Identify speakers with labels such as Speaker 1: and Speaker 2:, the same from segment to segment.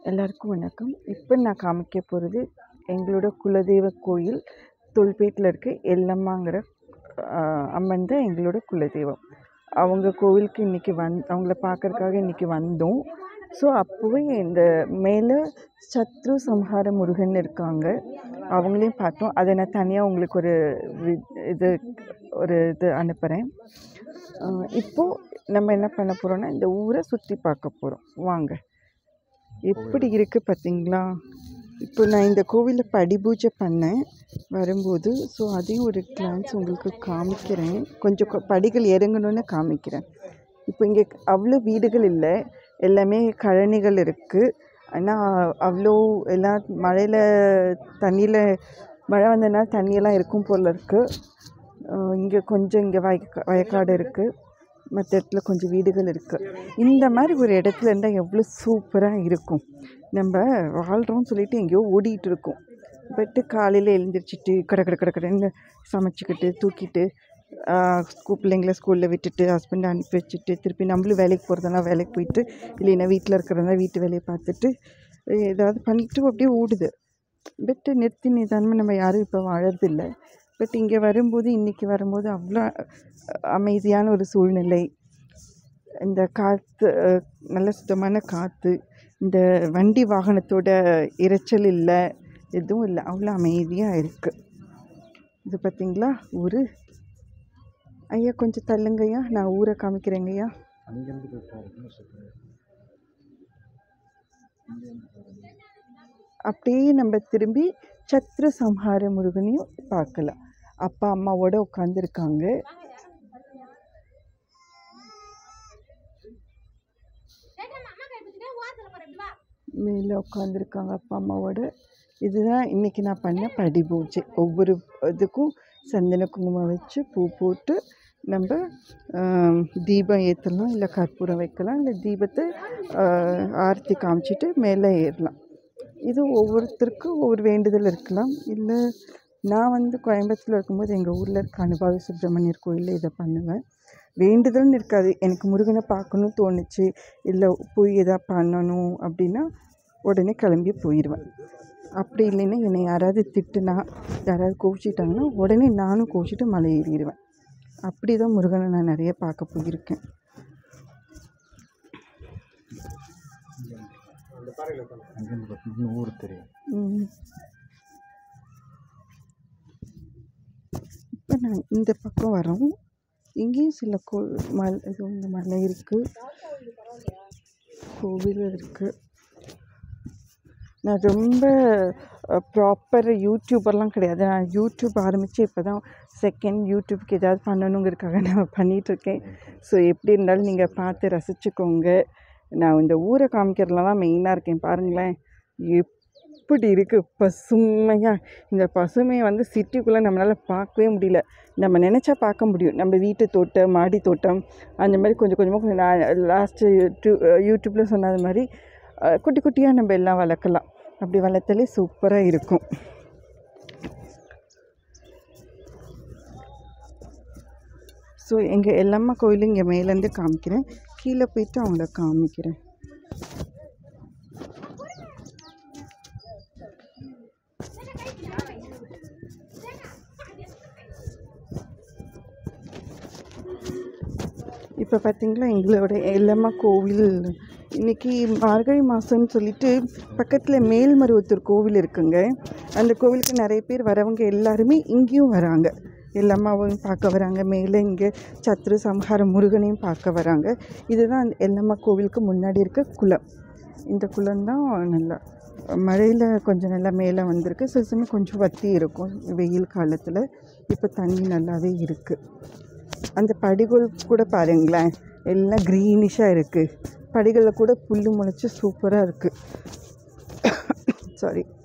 Speaker 1: எல்லாருக்கும் வணக்கம் இப்போ நான் காமிக்க போகிறது எங்களோட குலதெய்வ கோயில் தொல்பேட்டில் இருக்க எல்லம்மாங்கிற அம்மன் தான் எங்களோட குலதெய்வம் அவங்க கோவிலுக்கு இன்றைக்கி வந் அவங்கள பார்க்கறக்காக இன்றைக்கி வந்தோம் ஸோ அப்போவே இந்த மேலே சத்ரு சம்ஹார முருகன் இருக்காங்க அவங்களையும் பார்த்தோம் அதை நான் தனியாக உங்களுக்கு ஒரு வி இது ஒரு இது அனுப்புகிறேன் இப்போது நம்ம என்ன பண்ண போகிறோன்னா இந்த ஊரை சுற்றி பார்க்க போகிறோம் வாங்க எப்படி இருக்குது பார்த்தீங்களா இப்போ நான் இந்த கோவிலில் படி பூஜை பண்ணேன் வரும்போது ஸோ அதையும் ஒரு கிளான்ஸ் உங்களுக்கு காமிக்கிறேன் கொஞ்சம் கொ- படிகள் இறங்கணுன்னு காமிக்கிறேன் இப்போ இங்கே அவ்வளோ வீடுகள் இல்லை எல்லாமே கழனிகள் இருக்குது ஆனால் அவ்வளோ எல்லாம் மழையில் தண்ணியில் மழை வந்ததுனால தண்ணியெல்லாம் இருக்கும் போல் இருக்குது இங்கே கொஞ்சம் இங்கே வயக்கா வயக்காடு இருக்குது மற்ற இடத்துல கொஞ்சம் வீடுகள் இருக்குது இந்த மாதிரி ஒரு இடத்துல இருந்தால் எவ்வளோ சூப்பராக இருக்கும் நம்ம வாழ்கிறோம்னு சொல்லிட்டு எங்கேயோ ஓடிட்டு இருக்கோம் பட்டு காலையில் எழுந்திரிச்சிட்டு கட கட கட கடன்னு சமைச்சிக்கிட்டு தூக்கிட்டு ஸ்கூல் பிள்ளைங்கள ஸ்கூலில் விட்டுட்டு ஹஸ்பண்டை அனுப்பி வச்சுட்டு திருப்பி நம்மளும் வேலைக்கு போகிறதுனா வேலைக்கு போயிட்டு இல்லைன்னா வீட்டில் இருக்கிறதா வீட்டு வேலையை பார்த்துட்டு ஏதாவது பண்ணிட்டு அப்படியே ஓடுது பட் நிறுத்தி நிதானமாக நம்ம யாரும் இப்போ வாழறதில்ல பட் இங்கே வரும்போது இன்றைக்கி வரும்போது அவ்வளோ அமைதியான ஒரு சூழ்நிலை இந்த காற்று நல்ல சுத்தமான காற்று இந்த வண்டி வாகனத்தோட இரைச்சல் இல்லை எதுவும் இல்லை அவ்வளோ அமைதியாக இருக்குது இது பார்த்தீங்களா ஊர் ஐயா கொஞ்சம் தள்ளுங்கய்யா நான் ஊரை காமிக்கிறேங்கய்யா
Speaker 2: அங்கேருந்து போய் பாருங்க சூப்பராக
Speaker 1: அப்படியே நம்ம திரும்பி சத்ரு சம்ஹார முருகனையும் பார்க்கலாம் அப்பா அம்மாவோட உட்காந்துருக்காங்க மேலே உட்காந்துருக்காங்க அப்பா அம்மாவோட இதுதான் இன்றைக்கி நான் பண்ண படி பூஜை ஒவ்வொரு இதுக்கும் சந்தன குங்குமம் வச்சு பூ போட்டு நம்ம ஆம், தீபம் ஏற்றலாம் இல்லை கற்பூரம் வைக்கலாம் இல்லை தீபத்தை ஆ, ஆரத்தி காமிச்சிட்டு மேலே ஏறலாம் இது ஒவ்வொருத்தருக்கும் ஒவ்வொரு வேண்டுதல் இருக்கலாம் இல்லை நான் வந்து கோயம்புத்தூரில் இருக்கும்போது எங்கள் ஊரில் இருக்க அனுபவி சுப்பிரமணியர் கோயிலில் இதை பண்ணுவேன் வேண்டுதல்னு இருக்காது எனக்கு முருகனை பார்க்கணும்னு தோணுச்சு இல்லை போய் எதாவது பண்ணணும் அப்படின்னா உடனே கிளம்பி போயிடுவேன் அப்படி இல்லைன்னா என்னை யாராவது திட்டுனா யாராவது கோவிச்சிட்டாங்கன்னா உடனே நானும் கோவிச்சிட்டு மலை ஏறிடுவேன் அப்படி தான் முருகனை நான் நிறைய பார்க்க போயிருக்கேன்
Speaker 2: அங்கேருந்து பார்த்தீங்கன்னா ஊர் தெரியும்
Speaker 1: ம். இப்போ நான் இந்த பக்கம் வரோம் இங்கேயும் சில கோ மல் இது இந்த மலை இருக்குது கோவில் இருக்குது நான் ரொம்ப ப்ராப்பர் யூடியூபர்லாம் கிடையாது நான் யூடியூப் ஆரம்பித்து இப்போ தான் செகண்ட் யூடியூப்க்கு ஏதாவது பண்ணணுங்கிறதுக்காக நான் பண்ணிகிட்ருக்கேன் ஸோ எப்படி இருந்தாலும் நீங்கள் பார்த்து ரசிச்சுக்கோங்க நான் இந்த ஊரை காமிக்கிறதுல தான் மெயினாக இருக்கேன் பாருங்களேன் எப்படி இருக்குது பசுமையாக இந்த பசுமையை வந்து சிட்டிக்குள்ளே நம்மளால் பார்க்கவே முடியல நம்ம நினச்சா பார்க்க முடியும் நம்ம வீட்டு தோட்டம் மாடி தோட்டம் அந்த மாதிரி கொஞ்சம் கொஞ்சமாக கொஞ்சம் நான் லாஸ்ட்டு யூடியூ யூடியூப்பில் சொன்னது மாதிரி அஹ், குட்டி குட்டியாக நம்ம எல்லாம் வளர்க்கலாம் அப்படி வளர்த்தாலே சூப்பராக இருக்கும் ஸோ எங்கள் எல்லம்மா கோயில் இங்கே மேலேருந்து காமிக்கிறேன் கீழே போயிட்டு அவங்கள காமிக்கிறேன் இப்போ பார்த்தீங்களா எங்களோட எல்லம்மா கோவில் இன்னைக்கு மார்கழி மாதம்னு சொல்லிட்டு பக்கத்தில் மேல்மருவத்தூர் கோவில் இருக்குங்க அந்த கோவிலுக்கு நிறைய பேர் வரவங்க எல்லாருமே இங்கேயும் வராங்க எல்லம்மாவையும் பார்க்க வராங்க மேலே இங்கே சத்ரு சம்ஹார முருகனையும் பார்க்க வராங்க இதுதான் அந்த எல்லம்மா கோவிலுக்கு முன்னாடி இருக்க குளம் இந்த குளம் தான் நல்லா மழையில் கொஞ்சம் நல்லா மேலே வந்திருக்கு சில சமயம் கொஞ்சம் வத்தி இருக்கும் வெயில் காலத்தில் இப்போ தண்ணி நல்லாவே இருக்குது அந்த படிகள் கூட பாருங்களேன் எல்லாம் க்ரீனிஷாக இருக்குது படிகளில் கூட புல் முளைச்சி சூப்பராக இருக்குது சாரி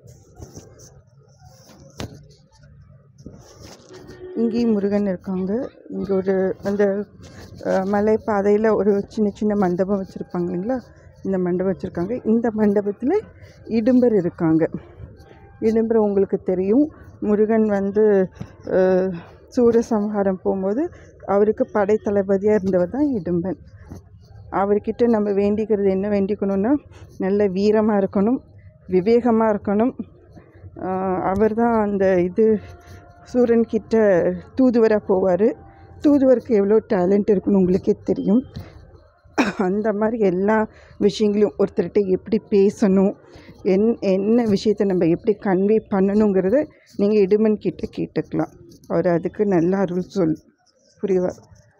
Speaker 1: இங்கேயும் முருகன் இருக்காங்க இங்கே ஒரு அந்த அஹ், மலை பாதையில் ஒரு சின்ன சின்ன மண்டபம் வச்சுருப்பாங்க இல்லைங்களா இந்த மண்டபம் வச்சுருக்காங்க இந்த மண்டபத்தில் இடும்பர் இருக்காங்க இடும்பர் உங்களுக்கு தெரியும் முருகன் வந்து அஹ், சூரசம்ஹாரம் போகும்போது அவருக்கு படை தளபதியாக இருந்தவர் தான் இடும்பன் அவர்கிட்ட நம்ம வேண்டிக்கிறது என்ன வேண்டிக்கணும்னா நல்ல வீரமாக இருக்கணும் விவேகமாக இருக்கணும் அவர் தான் அந்த இது சூரன் கிட்ட தூதுவராக போவார் தூதுவருக்கு எவ்வளோ டேலண்ட் இருக்குன்னு உங்களுக்கே தெரியும் அந்த மாதிரி எல்லா விஷயங்களையும் ஒருத்தர்கிட்ட எப்படி பேசணும் என் என்ன விஷயத்தை நம்ம எப்படி கன்வே பண்ணணுங்கிறத நீங்கள் இடுமன் கிட்ட கேட்டுக்கலாம் அவர் அதுக்கு நல்ல அருள் சொல் புரிவார்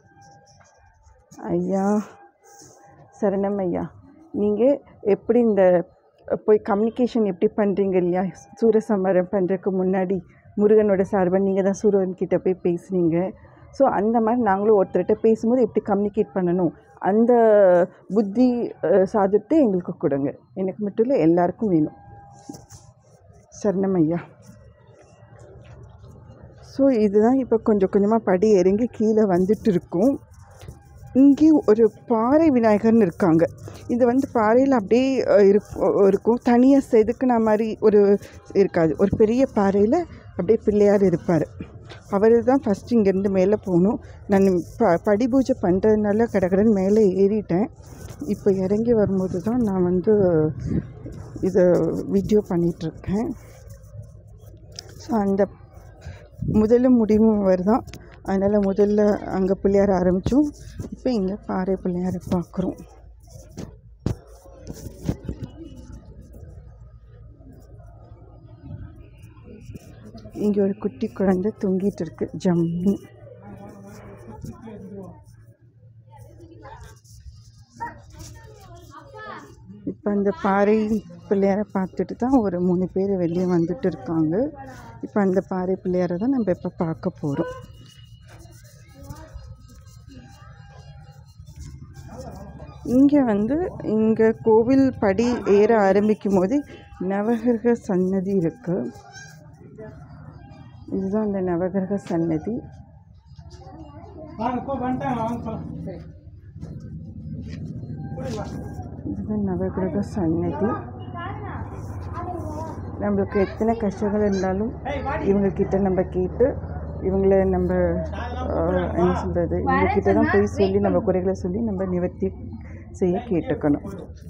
Speaker 1: ஐயா சரணம் ஐயா நீங்கள் எப்படி இந்த போய் கம்யூனிகேஷன் எப்படி பண்ணுறீங்க இல்லையா சூரசம்ஹாரம் பண்ணுறதுக்கு முன்னாடி முருகனோட சார்பாக நீங்கள் தான் சூரன் கிட்ட போய் பேசுனீங்க ஸோ அந்த மாதிரி நாங்களும் ஒருத்தர்கிட்ட பேசும்போது எப்படி கம்யூனிகேட் பண்ணணும் அந்த புத்தி அஹ், சாதுர்யத்தை எங்களுக்கு கொடுங்க எனக்கு மட்டும் இல்லை எல்லாருக்கும் வேணும் சரணம் ஐயா ஸோ இதுதான் இப்போ கொஞ்சம் கொஞ்சமாக படி இறங்கி கீழே வந்துட்டு இருக்கும் இங்கே ஒரு பாறை விநாயகர்னு இருக்காங்க இது வந்து பாறையில் அப்படியே அஹ், இருக்கும் இருக்கும் தனியாக செதுக்குன மாதிரி ஒரு இருக்காது ஒரு பெரிய பாறையில் அப்படியே பிள்ளையார் இருப்பார் அவர் தான் ஃபஸ்ட்டு இங்கேருந்து மேலே போகணும் நான் ப படி பூஜை பண்ணுறதுனால கடகடன் மேலே ஏறிட்டேன் இப்போ இறங்கி வரும்போது தான் நான் வந்து இதை வீடியோ பண்ணிகிட்ருக்கேன் ஸோ அந்த முதலும் முடிவும் அவர் தான் அதனால் முதல்ல அங்கே பிள்ளையார ஆரம்பித்தோம் இப்போ இங்கே பாறை பிள்ளையாரை பார்க்குறோம் இங்கே ஒரு குட்டி குழந்தை தூங்கிட்டு இருக்கு ஜம்மு இப்போ அந்த பாறை பிள்ளையாரை பார்த்துட்டு தான் ஒரு மூணு பேர் வெளியே வந்துட்டு இருக்காங்க இப்போ அந்த பாறை பிள்ளையாரை தான் நம்ம இப்போ பார்க்க போகிறோம் இங்கே வந்து இங்கே கோவில் படி ஏற ஆரம்பிக்கும் போது நவகிரக சன்னதி இருக்குது இதுதான் அந்த நவகிரக சன்னதி இதுதான் நவகிரக சன்னதி நம்மளுக்கு எத்தனை கஷ்டங்கள் இருந்தாலும் இவங்கக்கிட்ட நம்ம கேட்டு இவங்கள நம்ம ஆஹ், என்ன சொல்கிறது இவங்கக்கிட்ட தான் போய் சொல்லி நம்ம குறைகளை சொல்லி நம்ம நிவர்த்தி செய்ய கேட்டுக்கணும்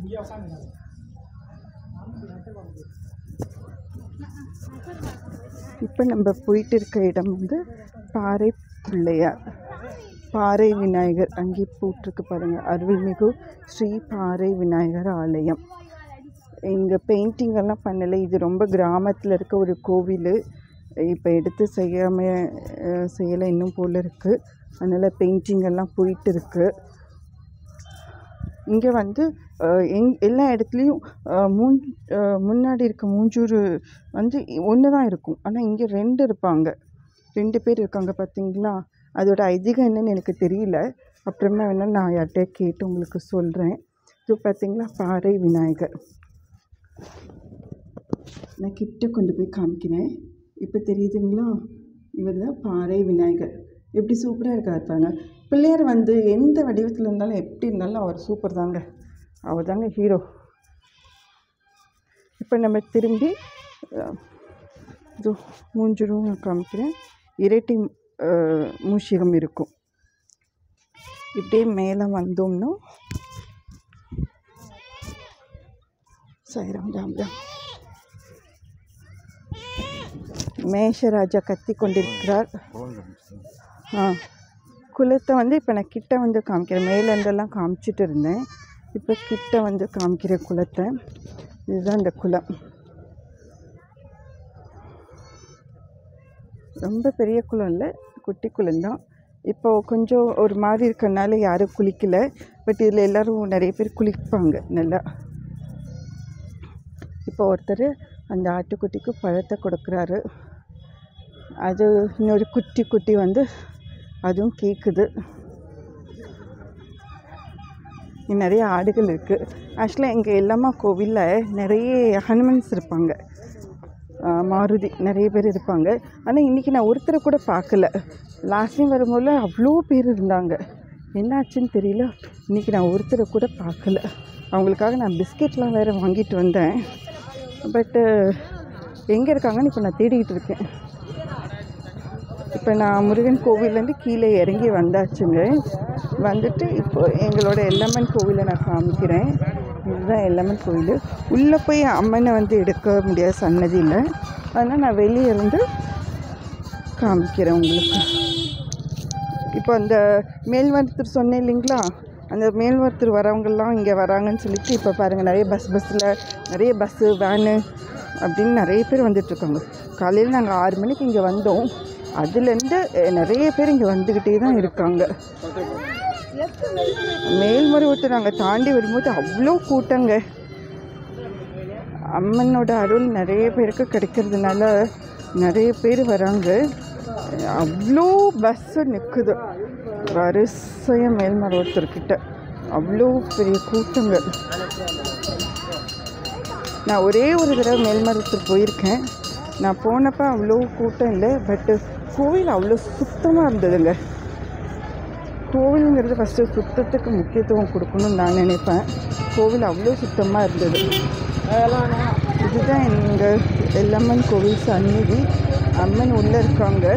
Speaker 1: இப்போ நம்ம போயிட்டு இருக்க இடம் வந்து பாறை பிள்ளையார் பாறை விநாயகர் அங்கே போட்டிருக்கு பாருங்கள் அருள்மிகு ஸ்ரீ பாறை விநாயகர் ஆலயம் இங்கே பெயிண்டிங் எல்லாம் பண்ணலை இது ரொம்ப கிராமத்தில் இருக்க ஒரு கோவில் இப்போ எடுத்து செய்யாமல் செய்யலை இன்னும் போல் இருக்குது அதனால் பெயிண்டிங் எல்லாம் போயிட்டு இருக்கு இங்கே வந்து அஹ், எங் எல்லா இடத்துலையும் அஹ், மூன் அஹ், முன்னாடி இருக்க மூஞ்சூர் வந்து ஒன்று தான் இருக்கும் ஆனால் இங்கே ரெண்டு இருப்பாங்க ரெண்டு பேர் இருக்காங்க பார்த்தீங்களா அதோட ஐதீகம் என்னன்னு எனக்கு தெரியல அப்புறமா வேணால் நான் யார்கிட்ட கேட்டு உங்களுக்கு சொல்கிறேன் இது பார்த்தீங்களா பாறை விநாயகர் நான் கிட்ட கொண்டு போய் காமிக்கிறேன் இப்போ தெரியுதுங்களா இவர் தான் பாறை விநாயகர் எப்படி சூப்பராக இருக்காரு பாருங்க பிள்ளையார் வந்து எந்த வடிவத்தில் இருந்தாலும் எப்படி இருந்தாலும் அவர் சூப்பர் தாங்க அவர் தாங்க ஹீரோ இப்போ நம்ம திரும்பி அஹ், இதோ மூஞ்சிரும் நான் காமிக்கிறேன் இரட்டை அஹ், மூஷிகம் இருக்கும் இப்படியே மேலே வந்தோம்னா சாய்ராம் ராம் ராம் மேஷராஜா கத்தி கொண்டிருக்கிறார் ஆ குலத்தை வந்து இப்போ நான் கிட்ட வந்து காமிக்கிறேன் மேலேருந்தெல்லாம் காமிச்சிட்டு இருந்தேன் இப்போ கிட்ட வந்து காமிக்கிறேன் குலத்தை இதுதான் இந்த குலம் ரொம்ப பெரிய குளம் இல்லை குட்டி குளம்தான் இப்போ கொஞ்சம் ஒரு மாதிரி இருக்கறனால யாரும் குளிக்கல பட் இதில் எல்லோரும் நிறைய பேர் குளிப்பாங்க நல்லா இப்போ ஒருத்தர் அந்த ஆட்டுக்குட்டிக்கு பழத்தை கொடுக்குறாரு அது இன்னொரு குட்டி குட்டி வந்து அதுவும் கேட்குது இங்க நிறைய ஆடுகள் இருக்குது ஆக்சுவலாக எங்கள் எல்லாமா கோவிலில் நிறைய ஹனுமன்ஸ் இருப்பாங்க ஆ, மாருதி நிறைய பேர் இருப்பாங்க ஆனால் இன்றைக்கி நான் ஒருத்தரை கூட பார்க்கல லாஸ்ட் டைம் வரும்போது அவ்வளோ பேர் இருந்தாங்க என்னாச்சுன்னு தெரியல இன்றைக்கி நான் ஒருத்தரை கூட பார்க்கல அவங்களுக்காக நான் பிஸ்கெட்லாம் வேறு வாங்கிட்டு வந்தேன் பட்டு எங்கே இருக்காங்கன்னு இப்போ நான் தேடிக்கிட்டு இருக்கேன் இப்போ நான் முருகன் கோவில்லேருந்து கீழே இறங்கி வந்தாச்சுங்க வந்துட்டு இப்போ எங்களோட எல்லம்மன் கோவிலை நான் காமிக்கிறேன் இதுதான் எல்லம்மன் கோவில் உள்ளே போய் அம்மனை வந்து எடுக்க முடியாது சன்னதியில் அதனால் நான் வெளியே இருந்து காமிக்கிறேன் உங்களுக்கு இப்போ அந்த மேல்மருத்தூர் சொன்னேன் இல்லைங்களா அந்த மேல்மருத்தூர் வரவங்கெல்லாம் இங்கே வராங்கன்னு சொல்லிட்டு இப்போ பாருங்கள் நிறைய பஸ் பஸ்ஸில் நிறைய பஸ்ஸு வேனு அப்படின்னு நிறைய பேர் வந்துட்டுருக்காங்க காலையில் நாங்கள் ஆறு மணிக்கு இங்கே வந்தோம் அதுலேருந்து அஹ், நிறைய பேர் இங்கே வந்துக்கிட்டே தான் இருக்காங்க மேல்மருவத்தை நாங்கள் தாண்டி வரும்போது அவ்வளோ கூட்டங்க அம்மனோட அருள் நிறைய பேருக்கு கிடைக்கிறதுனால நிறைய பேர் வராங்க அவ்வளோ பஸ்ஸு நிற்குது வரிசையாக மேல்மருவத்தூர்கிட்ட அவ்வளோ பெரிய கூட்டங்கள் நான் ஒரே ஒரு தடவை மேல்மருவத்தூர் போயிருக்கேன் நான் போனப்போ அவ்வளோ கூட்டம் இல்லை பட்டு கோவில் அவ்வளோ சுத்தமாக இருந்ததுங்க கோவிலுங்கிறது ஃபஸ்ட்டு சுத்தத்துக்கு முக்கியத்துவம் கொடுக்கணும்னு நான் நினைப்பேன் கோவில் அவ்வளோ சுத்தமாக இருந்தது இதுதான் எங்கள் எல்லம்மன் கோவில் சந்நிதி அம்மன் உள்ளே இருக்காங்க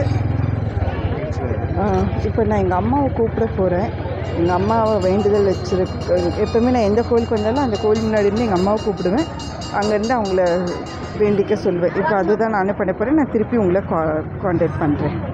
Speaker 1: இப்போ நான் எங்கள் அம்மாவை கூப்பிட போகிறேன் எங்கள் அம்மாவை வேண்டுதல் வச்சுருக்க எப்போவுமே நான் எந்த கோயிலுக்கு வந்தாலும் அந்த கோயில் முன்னாடி இருந்து எங்கள் அம்மாவை கூப்பிடுவேன் அங்கேருந்து அவங்கள வேண்டிக்க சொல்வேன் இப்போ அதுதான் நானே பண்ண போகிறேன் நான் திருப்பி உங்களை கா காண்டாக்ட் பண்ணுறேன்